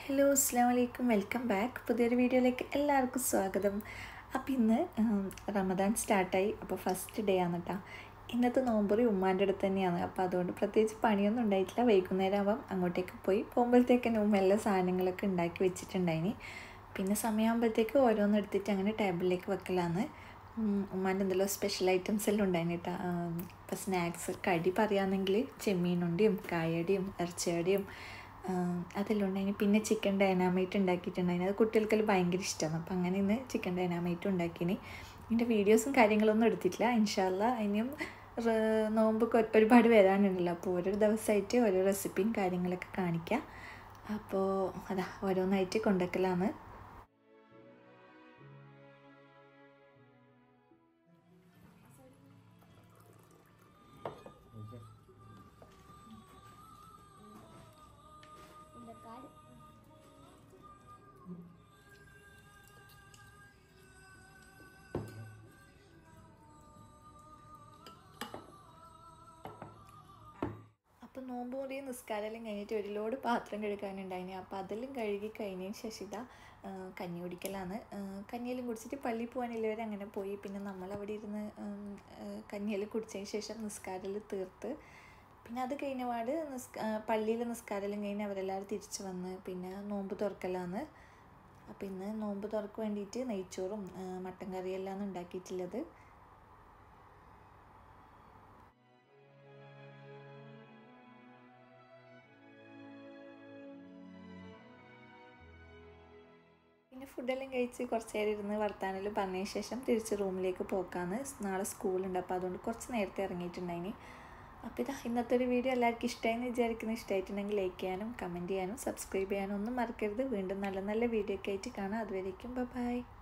hello അസ്സാം വലൈക്കും welcome back പുതിയൊരു വീഡിയോയിലേക്ക് എല്ലാവർക്കും സ്വാഗതം അപ്പോൾ ഇന്ന് ഉം, റമദാൻ സ്റ്റാർട്ടായി അപ്പോൾ ഫസ്റ്റ് ഡേ ആണ് കേട്ടോ ഇന്നത്തെ നോമ്പുറി ഉമ്മാൻ്റെ അടുത്ത് തന്നെയാണ് അപ്പോൾ അതുകൊണ്ട് പ്രത്യേകിച്ച് പണിയൊന്നും ഉണ്ടായിട്ടില്ല വൈകുന്നേരം ആവാം അങ്ങോട്ടേക്ക് പോയി പോകുമ്പോഴത്തേക്കും ഉമ്മ എല്ലാ സാധനങ്ങളൊക്കെ ഉണ്ടാക്കി വെച്ചിട്ടുണ്ടായിനി പിന്നെ സമയമാകുമ്പോഴത്തേക്ക് ഓരോന്ന് എടുത്തിട്ട് അങ്ങനെ ടേബിളിലേക്ക് വെക്കലാന്ന് ഉമ്മാൻ്റെ എന്തെല്ലോ സ്പെഷ്യൽ ഐറ്റംസ് എല്ലാം ഉണ്ടായിന് കേട്ടോ ഇപ്പോൾ സ്നാക്സ് കടി പറയുകയാണെങ്കിൽ ചെമ്മീനുണ്ടിയും കായടിയും ഇറച്ചിയടിയും ആം, അതെല്ലാം ഉണ്ടായിന് പിന്നെ ചിക്കൻ ഡൈനാമൈറ്റ് ഉണ്ടാക്കിയിട്ടുണ്ടായിന് അത് കുട്ടികൾക്കെല്ലാം ഭയങ്കര ഇഷ്ടമാണ് അപ്പോൾ അങ്ങനെ ഇന്ന് ചിക്കൻ ഡൈനാമൈറ്റ് ഉണ്ടാക്കിനി ഇതിൻ്റെ വീഡിയോസും കാര്യങ്ങളൊന്നും എടുത്തിട്ടില്ല ഇൻഷാല്ല ഇനിയും റ് നോമ്പൊക്കെ ഒരു- ഒരുപാട് വരാനുണ്ടല്ലോ അപ്പോൾ ഓരോ ദിവസമായിട്ട് ഓരോ റെസിപ്പിയും കാര്യങ്ങളൊക്കെ കാണിക്കാം അപ്പോൾ അതാ ഓരോന്നായിട്ട് കൊണ്ടുവെക്കലാണ് இந்த கார்டு അപ്പോൾ നോമ്പ് മുറി നിസ്കാരമെല്ലാം കഴിഞ്ഞിട്ട് ഒരു ലോഡ് പാത്രം കഴുകാനുണ്ടായിന് അപ്പോൾ അതെല്ലാം കഴുകി കഴിഞ്ഞതിന് ശേഷം ഇതാ ആ, കഞ്ഞി കുടിക്കലാണ് ആ, കഞ്ഞിയെല്ലാം കുടിച്ചിട്ട് പള്ളിയിൽ പോകാനില്ലവർ അങ്ങനെ പോയി പിന്നെ നമ്മളവിടെ ഇരുന്ന് ഉം, ആ, കഞ്ഞിയെല്ലാം കുടിച്ചതിന് ശേഷം നിസ്കാരമെല്ലാം തീർത്ത് പിന്നെ അത് കഴിഞ്ഞ പാട് നിസ്ക പള്ളിയിലെ നിസ്കാരമെല്ലാം കഴിഞ്ഞ് അവരെല്ലാവരും തിരിച്ച് വന്ന് പിന്നെ നോമ്പ് തുറക്കലാണ് അപ്പോൾ ഇന്ന് നോമ്പ് തുറക്ക് വേണ്ടിയിട്ട് നെയ്ച്ചോറും ആ, മട്ടൻ കറിയെല്ലാം ഉണ്ടാക്കിയിട്ടുള്ളത് പിന്നെ ഫുഡെല്ലാം കഴിച്ച് കുറച്ച് നേരം ഇരുന്ന് വർത്താനെല്ലാം പറഞ്ഞതിന് ശേഷം തിരിച്ച് റൂമിലേക്ക് പോക്കാന്ന് നാളെ സ്കൂളുണ്ട് അപ്പോൾ അതുകൊണ്ട് കുറച്ച് നേരത്തെ ഇറങ്ങിയിട്ടുണ്ടായിനി അപ്പോൾ ഇതാ ഇന്നത്തെ ഒരു വീഡിയോ എല്ലാവർക്കും ഇഷ്ടമായെന്ന് വിചാരിക്കുന്ന ഇഷ്ടമായിട്ടുണ്ടെങ്കിൽ ലൈക്ക് ചെയ്യാനും കമൻറ്റ് ചെയ്യാനും സബ്സ്ക്രൈബ് ചെയ്യാനും ഒന്നും മറക്കരുത് വീണ്ടും നല്ല നല്ല വീഡിയോ ഒക്കെ ആയിട്ട് കാണാം അതുവരേക്കും ബൈ